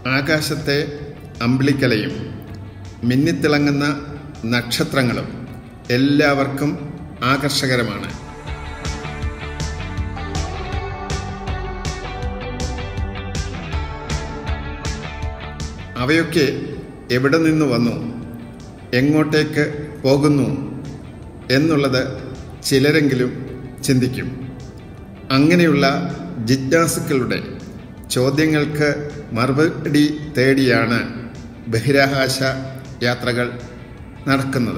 ആകാശത്തെ അമ്പിളിക്കലയും മിന്നിത്തിളങ്ങുന്ന നക്ഷത്രങ്ങളും എല്ലാവർക്കും ആകർഷകരമാണ് അവയൊക്കെ എവിടെ നിന്ന് വന്നു എങ്ങോട്ടേക്ക് പോകുന്നു എന്നുള്ളത് ചിലരെങ്കിലും ചിന്തിക്കും അങ്ങനെയുള്ള ജിജ്ഞാസുക്കളുടെ ചോദ്യങ്ങൾക്ക് മറുപടി തേടിയാണ് ബഹിരാകാശ യാത്രകൾ നടക്കുന്നത്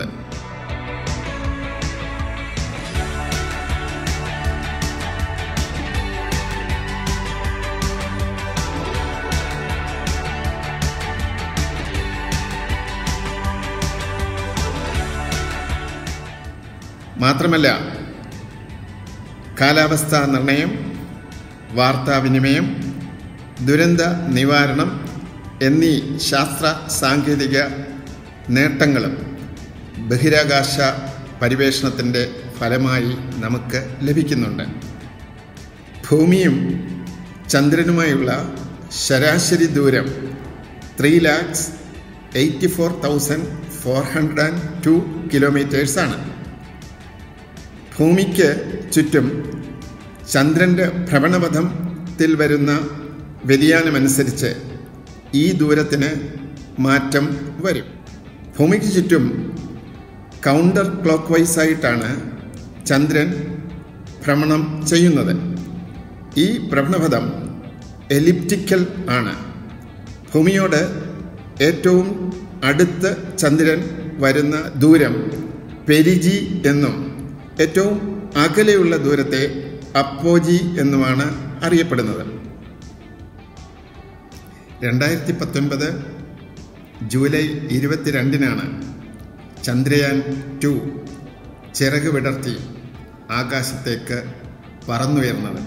മാത്രമല്ല കാലാവസ്ഥാ നിർണയം വാർത്താവിനിമയം ദുരന്ത നിവാരണം എന്നീ ശാസ്ത്ര സാങ്കേതിക നേട്ടങ്ങളും ബഹിരാകാശ പരിവേഷണത്തിൻ്റെ ഫലമായി നമുക്ക് ലഭിക്കുന്നുണ്ട് ഭൂമിയും ചന്ദ്രനുമായുള്ള ശരാശരി ദൂരം three lakhs eighty four thousand four hundred and two കിലോമീറ്റേഴ്സാണ് ഭൂമിക്ക് ചുറ്റും ചന്ദ്രൻ്റെ ഭ്രമണപഥത്തിൽ വരുന്ന വ്യതിയാനമനുസരിച്ച് ഈ ദൂരത്തിന് മാറ്റം വരും ഭൂമിക്ക് ചുറ്റും കൗണ്ടർ ക്ലോക്ക് വൈസ് ആയിട്ടാണ് ചന്ദ്രൻ ഭ്രമണം ചെയ്യുന്നത് ഈ ഭ്രമണപഥം എലിപ്റ്റിക്കൽ ആണ് ഭൂമിയോട് ഏറ്റവും അടുത്ത് ചന്ദ്രൻ വരുന്ന ദൂരം പെരിജി എന്നും ഏറ്റവും അകലെയുള്ള ദൂരത്തെ അപ്പോജി എന്നുമാണ് അറിയപ്പെടുന്നത് രണ്ടായിരത്തി പത്തൊൻപത് ജൂലൈ ഇരുപത്തിരണ്ടിനാണ് ചന്ദ്രയാൻ ടു ചിറക് വിടർത്തി ആകാശത്തേക്ക് പറന്നുയർന്നത്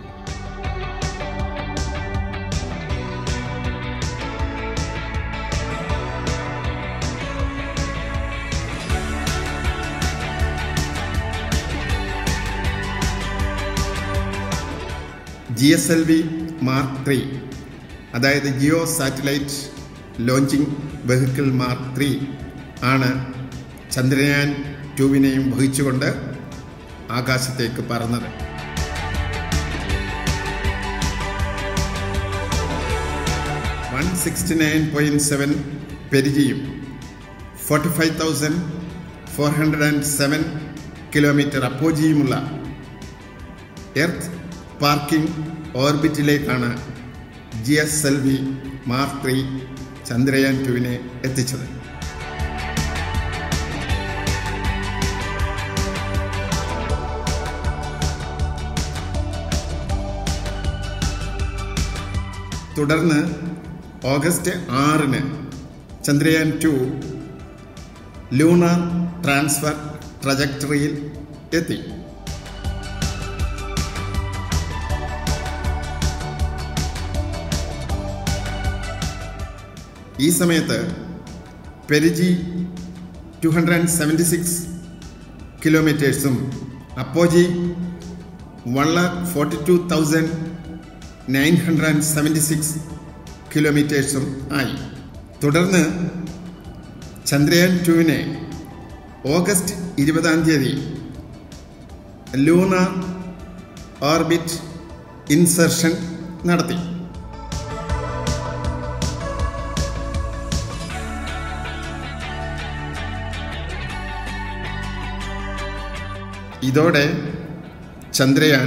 G S L V mark three അതായത് geo satellite launching vehicle mark three ആണ് ചന്ദ്രയാൻ ടുവിനെയും വഹിച്ചുകൊണ്ട് ആകാശത്തേക്ക് പറന്നത് one sixty nine point seven പെരിജിയും forty five thousand four hundred and seven kilometer അപ്പോജിയുമുള്ള എർത്ത് പാർക്കിംഗ് ഓർബിറ്റിലേക്കാണ് G S L V mark three Chandrayaan ടുവിനെ എത്തിച്ചത് തുടർന്ന് ഓഗസ്റ്റ് ആറിന് ചന്ദ്രയാൻ ടു ലൂണാർ ട്രാൻസ്ഫർ ട്രജക്ടറിയിൽ എത്തി ഈ സമയത്ത് perigee two hundred and seventy six കിലോമീറ്റേഴ്സും അപ്പോജി one lakh forty two thousand nine hundred and seventy six കിലോമീറ്റേഴ്സും ആയി തുടർന്ന് ചന്ദ്രയാൻ ടുവിനെ ഓഗസ്റ്റ് ഇരുപതാം തീയതി ലൂണ ഓർബിറ്റ് ഇൻസർഷൻ നടത്തി ഇതോടെ Chandrayaan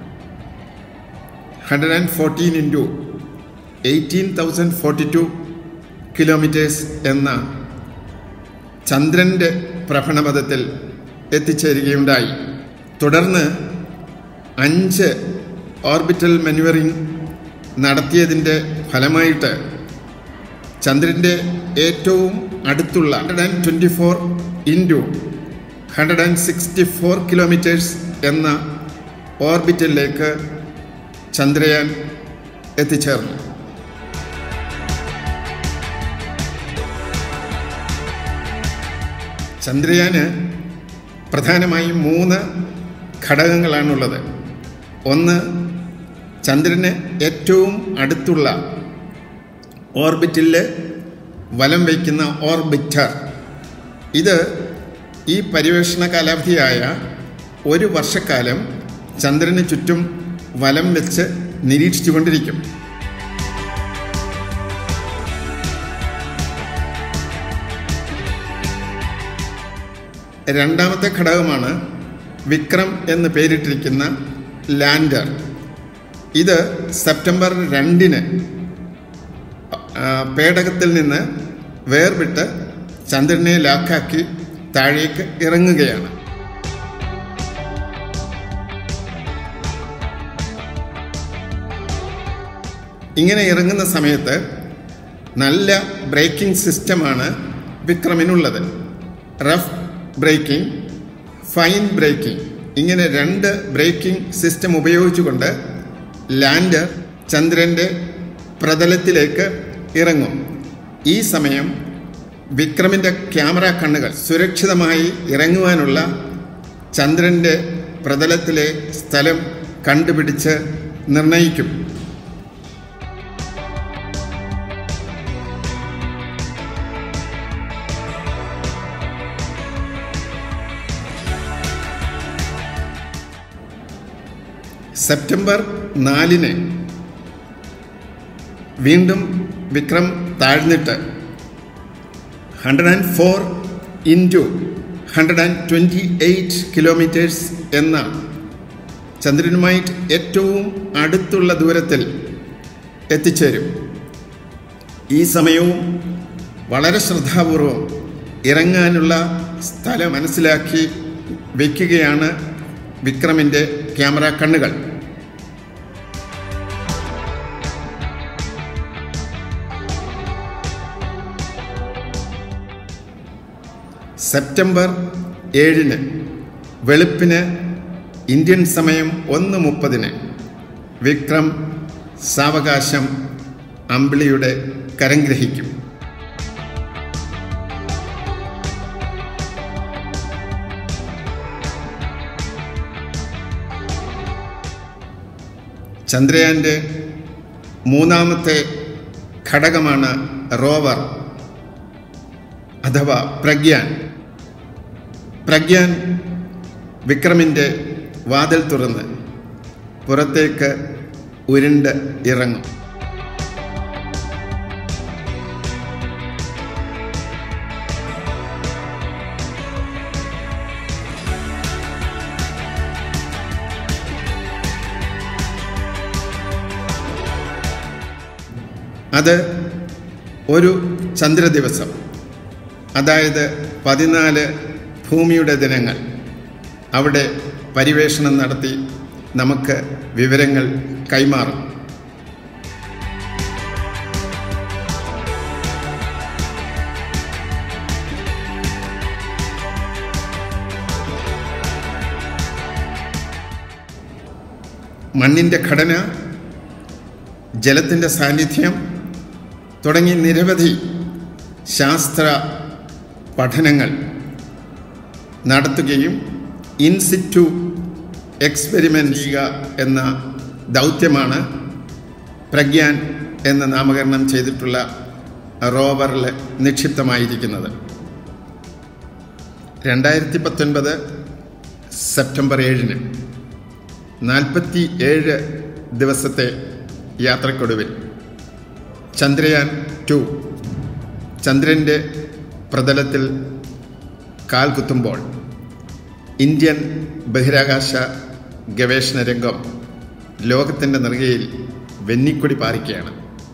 hundred and fourteen into eighteen thousand forty two kilometers എന്ന ചന്ദ്രൻ്റെ ഭ്രമണപഥത്തിൽ എത്തിച്ചേരുകയുണ്ടായി തുടർന്ന് അഞ്ച് ഓർബിറ്റൽ മെനുവറിംഗ് നടത്തിയതിൻ്റെ ഫലമായിട്ട് ചന്ദ്രൻ്റെ ഏറ്റവും അടുത്തുള്ള hundred and twenty four into hundred and sixty four kilometers എന്ന ഓർബിറ്റലിലേക്ക് ചന്ദ്രയാൻ എത്തിച്ചേർന്നു ചന്ദ്രയാന് പ്രധാനമായും മൂന്ന് ഘടകങ്ങളാണുള്ളത് ഒന്ന് ചന്ദ്രന് ഏറ്റവും അടുത്തുള്ള ഓർബിറ്റിൽ വലം വയ്ക്കുന്ന ഓർബിറ്റർ ഇത് ഈ പര്യവേഷണ കാലാവധിയായ ഒരു വർഷക്കാലം ചന്ദ്രന് ചുറ്റും വലം വെച്ച് നിരീക്ഷിച്ചുകൊണ്ടിരിക്കും രണ്ടാമത്തെ ഘടകമാണ് വിക്രം എന്ന് പേരിട്ടിരിക്കുന്ന ലാൻഡർ ഇത് സെപ്റ്റംബർ രണ്ടിന് ആ, പേടകത്തിൽ നിന്ന് വേർവിട്ട് ചന്ദ്രനെ ലാക്കാക്കി താഴേക്ക് ഇറങ്ങുകയാണ് ഇങ്ങനെ ഇറങ്ങുന്ന സമയത്ത് നല്ല ബ്രേക്കിംഗ് സിസ്റ്റമാണ് വിക്രമിനുള്ളത് റഫ് ബ്രേക്കിംഗ് ഫൈൻ ബ്രേക്കിംഗ് ഇങ്ങനെ രണ്ട് ബ്രേക്കിംഗ് സിസ്റ്റം ഉപയോഗിച്ചുകൊണ്ട് ലാൻഡർ ചന്ദ്രൻ്റെ പ്രതലത്തിലേക്ക് ഇറങ്ങും ഈ സമയം വിക്രമിൻ്റെ ക്യാമറ കണ്ണുകൾ സുരക്ഷിതമായി ഇറങ്ങുവാനുള്ള ചന്ദ്രൻ്റെ പ്രതലത്തിലെ സ്ഥലം കണ്ടുപിടിച്ച് നിർണയിക്കും സെപ്റ്റംബർ നാലിന് വീണ്ടും വിക്രം താഴ്ന്നിട്ട് hundred and four into hundred and twenty eight kilometers എന്ന ചന്ദ്രനുമായിട്ട് ഏറ്റവും അടുത്തുള്ള ദൂരത്തിൽ എത്തിച്ചേരും ഈ സമയവും വളരെ ശ്രദ്ധാപൂർവം ഇറങ്ങാനുള്ള സ്ഥലം മനസ്സിലാക്കി വയ്ക്കുകയാണ് വിക്രമിൻ്റെ ക്യാമറ കണ്ണുകൾ സെപ്റ്റംബർ ഏഴിന് വെളുപ്പിന് ഇന്ത്യൻ സമയം ഒന്ന് മുപ്പതിന് വിക്രം സാവകാശം അമ്പിളിയുടെ കരം ഗ്രഹിക്കും ചന്ദ്രയാൻ്റെ മൂന്നാമത്തെ ഘടകമാണ് റോവർ അഥവാ പ്രഗ്യാൻ പ്രഗ്യാൻ വിക്രമിൻ്റെ വാതിൽ തുറന്ന് പുറത്തേക്ക് ഉരുണ്ട് ഇറങ്ങും അത് ഒരു ചന്ദ്രദിവസം അതായത് പതിനാല് ഭൂമിയുടെ ദിനങ്ങൾ അവിടെ പരിവേഷണം നടത്തി നമുക്ക് വിവരങ്ങൾ കൈമാറും മണ്ണിൻ്റെ ഘടന ജലത്തിൻ്റെ സാന്നിധ്യം തുടങ്ങി നിരവധി ശാസ്ത്ര പഠനങ്ങൾ നടത്തുകയും ഇൻസിറ്റു എക്സ്പെരിമെൻ്റ് ചെയ്യുക എന്ന ദൗത്യമാണ് പ്രഗ്യാൻ എന്ന് നാമകരണം ചെയ്തിട്ടുള്ള റോവറിൽ നിക്ഷിപ്തമായിരിക്കുന്നത് രണ്ടായിരത്തി പത്തൊൻപത് സെപ്റ്റംബർ ഏഴിന് നാൽപ്പത്തി ഏഴ് ദിവസത്തെ യാത്രക്കൊടുവിൽ ചന്ദ്രയാൻ ടു ചന്ദ്രൻ്റെ പ്രതലത്തിൽ കാൽ കുത്തുമ്പോൾ ഇന്ത്യൻ ബഹിരാകാശ ഗവേഷണ രംഗം ലോകത്തിൻ്റെ നെറുകയിൽ വെന്നിക്കൊടി പാറിക്കുകയാണ്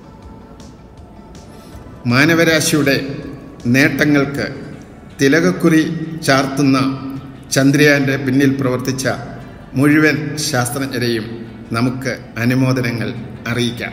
മാനവരാശിയുടെ നേട്ടങ്ങൾക്ക് തിലകക്കുറി ചാർത്തുന്ന ചന്ദ്രയാൻ്റെ പിന്നിൽ പ്രവർത്തിച്ച മുഴുവൻ ശാസ്ത്രജ്ഞരെയും നമുക്ക് അനുമോദനങ്ങൾ അറിയിക്കാം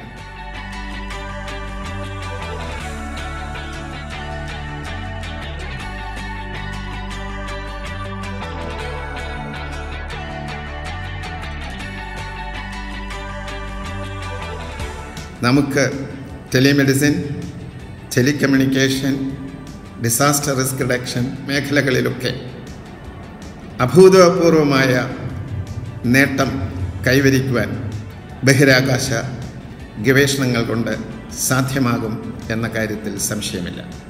നമുക്ക് telemedicine telecommunication disaster risk reduction മേഖലകളിലൊക്കെ അഭൂതപൂർവമായ നേട്ടം കൈവരിക്കുവാൻ ബഹിരാകാശ ഗവേഷണങ്ങൾ കൊണ്ട് സാധ്യമാകും എന്ന കാര്യത്തിൽ സംശയമില്ല